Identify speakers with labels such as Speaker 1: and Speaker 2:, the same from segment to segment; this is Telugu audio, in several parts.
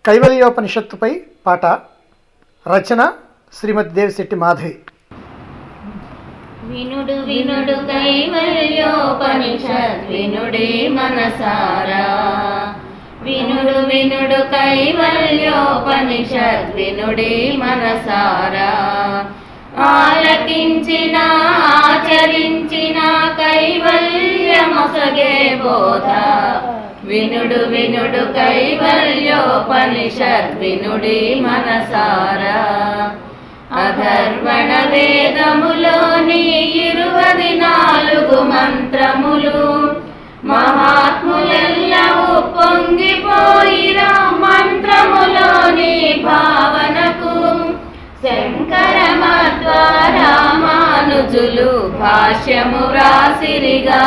Speaker 1: కైవల్యోపనిషత్తుపై పాట రచన శ్రీమతి దేవిశెట్టి మాధవి
Speaker 2: వినుడు వినుడు కైవల్యోపనిషత్ వినుడే మనసారా వినుడు వినుడు కైవల్యోపనిషత్ వినుడే మనసారా ఆలకించిన ఆచరించిన కైవల్యమొసగే బోధ వినుడు వినుడు కైవల్యోపనిషత్ వినుడి మనసారా అధర్వణ వేదములోని ఇరువది నాలుగు మంత్రములు మహాత్ములెల్లవూ పొంగిపోయిరా మంత్రములోని భావనకు శంకర రామానుజులు భాష్యము వ్రాసిరిగా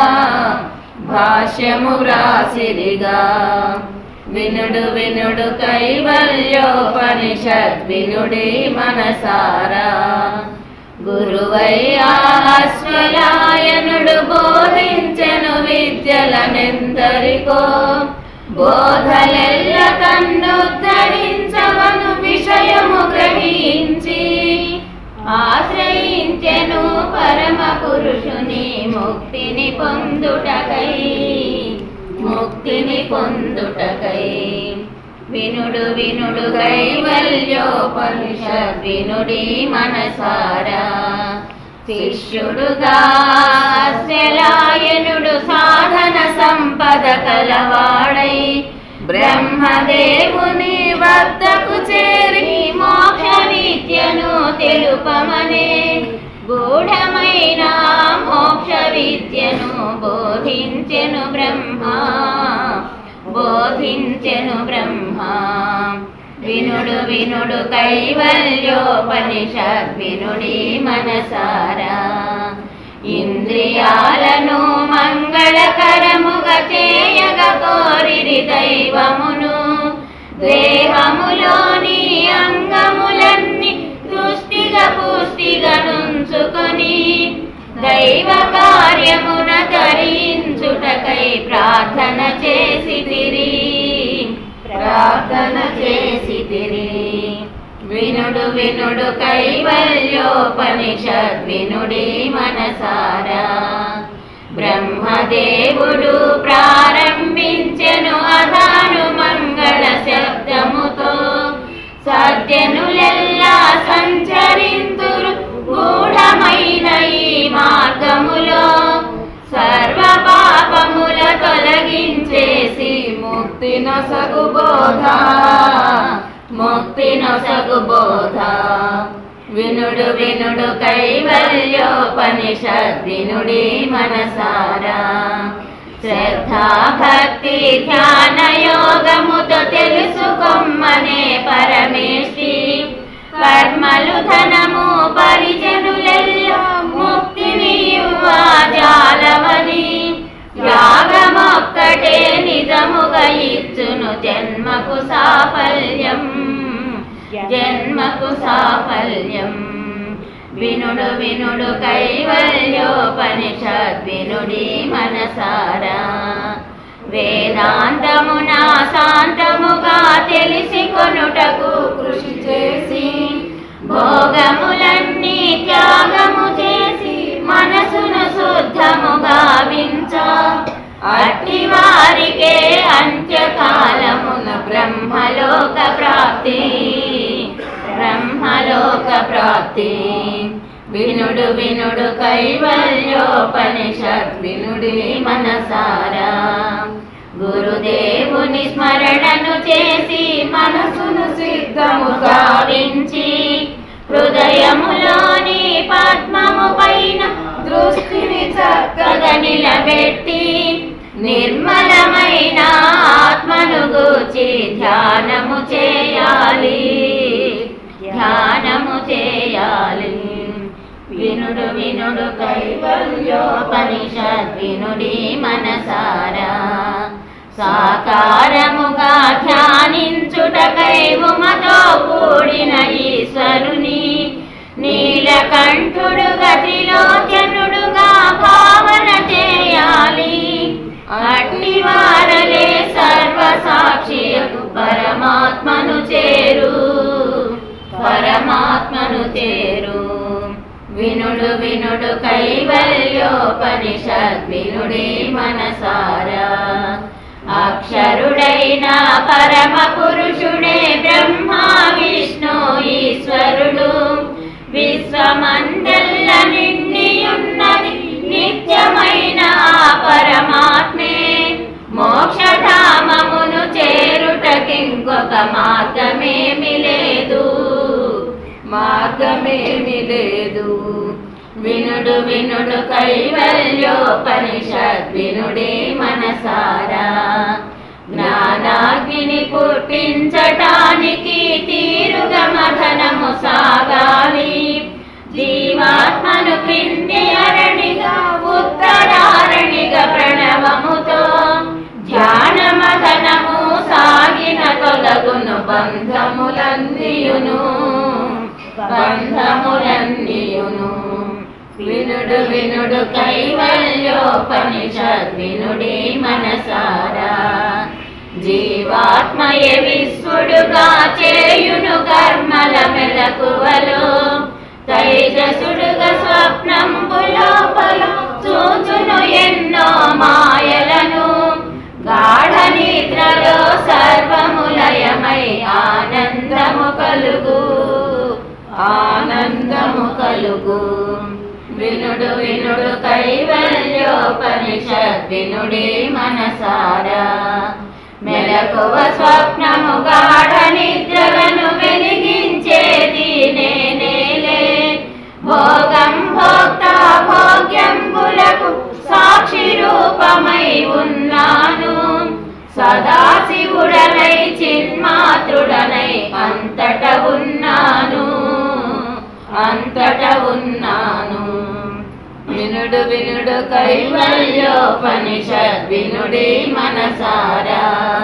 Speaker 2: భాష్యము వ్రాసిరిగా వినుడు వినుడు కైవల్యోపనిషత్ వినుడి మనసారా గురువయ్యాశ్వలాయనుడు బోధించెను విద్యలనెందరికో బోధలెల్ల కన్నుద్ధరించవను విషయము గ్రహించి ఆశ్రయించెను పరమ పురుషుని ముక్తిని పొందుటకై ముక్తిని పొందుటకై వినుడు వినుడు కైవల్యోపనిషత్ వినుడి మనసారా శిష్యుడుగా శలాయనుడు సాధన సంపద కలవాడై బ్రహ్మదేవుని వద్దకు చేరి మోక్ష విద్యను తెలుపమనే గూఢమైన మోక్ష విద్యను బోధించెను బ్రహ్మ బోధించెను బ్రహ్మ వినుడు వినుడు కైవల్యోపనిషత్ వినుడి మనసారా ఇంద్రియాలను మంగళకరముగా చేయగ కోరిరి దైవమును దేహములోని అంగములన్నీ దృష్టిగా పుష్టిగా నుంచుకొని దైవ కార్యమున తరించుటకై ప్రార్థన చేసి తిరి ప్రార్థన చేసి తిరి వినుడు వినుడు కైవల్యోపనిషత్ వినుడి మనసారా బ్రహ్మదేవుడు ప్రారంభించెను అదాను మంగళ శబ్దముతో సజ్జనులెల్లా సంచరింతురు గూఢమైన ఈ మార్గములో సర్వ పాపముల తొలగించేసి ముక్తి నొసగు బోధ ముక్తి నొసగు బోధ వినుడు వినుడు కైవల్యోపనిషత్ వినుడి మనసారా శ్రద్ధా భక్తి ధ్యాన యోగముతో తెలుసుకొమ్మనే పరమేష్టి కర్మలు ధనము పరిజనులెల్లో ముక్తిని జాలవని యాగమొక్కటే నిజముగా ఇచ్చును జన్మకు సాఫల్యం జన్మకు సాఫల్యం వినుడు వినుడు కైవల్యోపనిషత్ వినుడి మనసారా వేదాంతమున శాంతముగా తెలిసి కొనుటకు కృషి చేసి భోగములన్నీ త్యాగము చేసి మనసును శుద్ధముగా వించ అట్టి వారికే అంత్యకాలమున బ్రహ్మలోక ప్రాప్తి బ్రహ్మలోక ప్రాప్తి వినుడు వినుడు కైవల్యోపనిషత్ వినుడి మనసారా గురుదేవుని స్మరణను చేసి మనసును సిద్ధము గావించి హృదయములోని పద్మము పైన దృష్టిని చక్కగా నిలబెట్టి నిర్మలమైన ఆత్మను గూర్చి ధ్యానము చేయాలి ధ్యానము చేయాలి వినుడు వినుడు కైవల్యోపనిషత్ వినుడి మనసారా సాకారముగా ధ్యానించుటకై ఉమతో కూడిన ఈశ్వరుని నీలకంఠుడు గతిలో జనుడుగా భావన చేయాలి అట్టి వారలే సర్వసాక్షియకు పరమాత్మ చేరు వినుడు వినుడు కైవల్యోపనిషద్ వినుడే మనసారా అక్షరుడైన పరమ పురుషుడే బ్రహ్మ విష్ణు ఈశ్వరుడు విశ్వమందెల్ల నిండియున్నది నిత్యమైన ఆ పరమాత్మే మోక్షధామమును చేరుటకింకొక మార్గమేమి లేదు మార్గమేమి లేదు వినుడు వినుడు కైవల్యోపనిషద్ వినుడే మనసారా జ్ఞానాగ్ని పుట్టించటానికి తీరుగా మథనము సాగాలి జీవాత్మను క్రింది అరణిగా ఉత్తరారణిగా ప్రణవముతో ధ్యాన మథనము సాగిన తొలగును బంధములన్నీయును బంధములన్నీయును వినుడు వినుడు కైవల్యోపనిషద్ వినుడే మనసారా జీవాత్మయ విశ్వడుగా చేయును కర్మల మెలకువలో తైజసుడుగా స్వప్నంబులోపల చూచును ఎన్నో మాయలను గాఢ నిద్రలో సర్వములయమై ఆనందము కలుగు ఆనందము కలుగు వినుడు వినుడు కైవల్యోపనిషద్ వినుడే మనసారా మెలకువ స్వప్నము గాఢ నిద్రలను వెలిగించేది నేనేలే భోగం భోక్త భోగ్యంబులకు సాక్షి రూపమై ఉన్నాను సదాశివుడనై చిన్మాతృడనై అంతట ఉన్నాను అంతట ఉన్నాను వినుడు వినుడు కైవల్యోపనిషద్ వినుడే మనసారా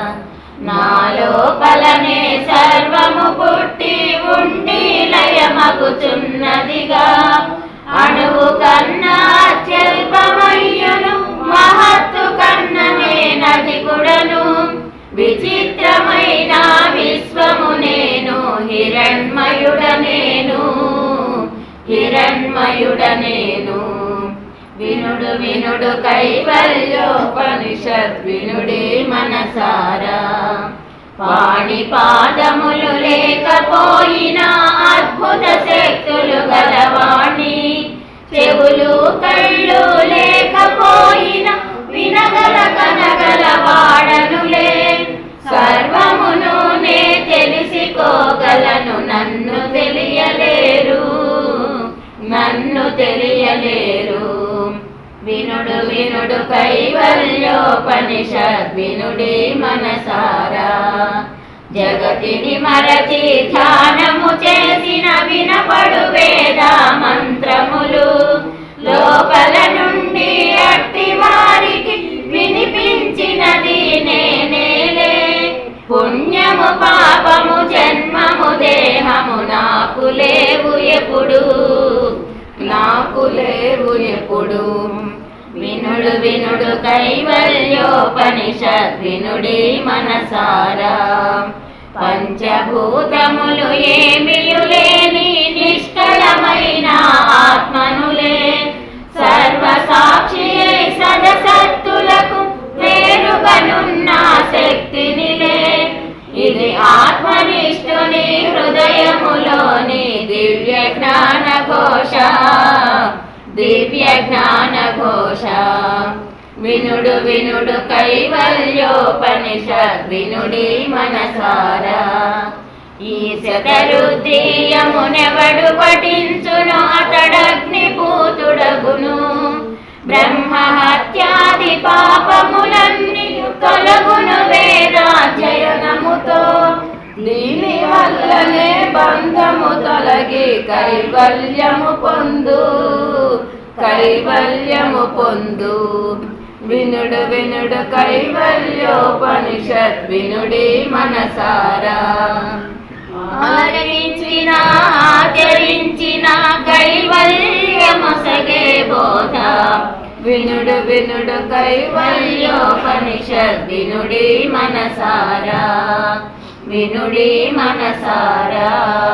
Speaker 2: నాలోపలనే సర్వము పుట్టి ఉండి లయమగుచున్నదిగా అణువు కన్నా అత్యల్పమయ్యును మహత్తు కన్ననే నదికుడను విచిత్రమైన విశ్వము నేను హిరణ్మయుడ నేను హిరణ్మయుడ నేను వినుడు వినుడు కైవల్యోపనిషద్ వినుడే మనసారా వాణి పాదములు లేకపోయినా అద్భుత శక్తులు గలవాణి చెవులు కళ్ళు లేకపోయినా వినగల కనగల వాడనులే సర్వమును నే తెలిసికోగలను నన్ను తెలియలేరు నన్ను తెలియలేరు వినుడు వినుడు కైవల్యోపనిషద్ వినుడే మనసారా జగతిని మరచి ధ్యానము చేసిన వినపడు వేద మంత్రములు లోపల నుండి అట్టి వారికి వినిపించినది నేనేలే పుణ్యము పాపము జన్మము దేహము నాకు లేవు ఎప్పుడు నాకు లేవు ఎప్పుడు వినుడు వినుడు కైవల్యోపనిషద్ వినుడి మనసారా పంచభూతములు ఏమియు లేని నిష్కళమైన ఆత్మనులే సర్వసాక్షి సదసత్తులకు వేరుగనున్న శక్తినిలే ఇది ఆత్మనిష్ఠుని హృదయములోని దివ్య జ్ఞాన ఘోష దివ్య జ్ఞాన ఘోష వినుడు వినుడు కైవల్యోపనిషద్ వినుడి మనసారా ఈ శతరుద్రీయమునెవడు పఠించును అతడగ్ని పూతుడగును బ్రహ్మ హత్యాది పాపములన్నీ తొలగును వేదాధ్యయనముతో దీని వల్లనే బంధము తొలగి కైవల్యము పొందు కైవల్యము పొందు వినుడు వినుడు కైవల్యోపనిషత్ వినుడి మనసారా ఆలకించిన ఆచరించిన కైవల్యమొసగే బోధ వినుడు వినుడు కైవల్యోపనిషద్ వినుడి మనసారా వినుడి మనసారా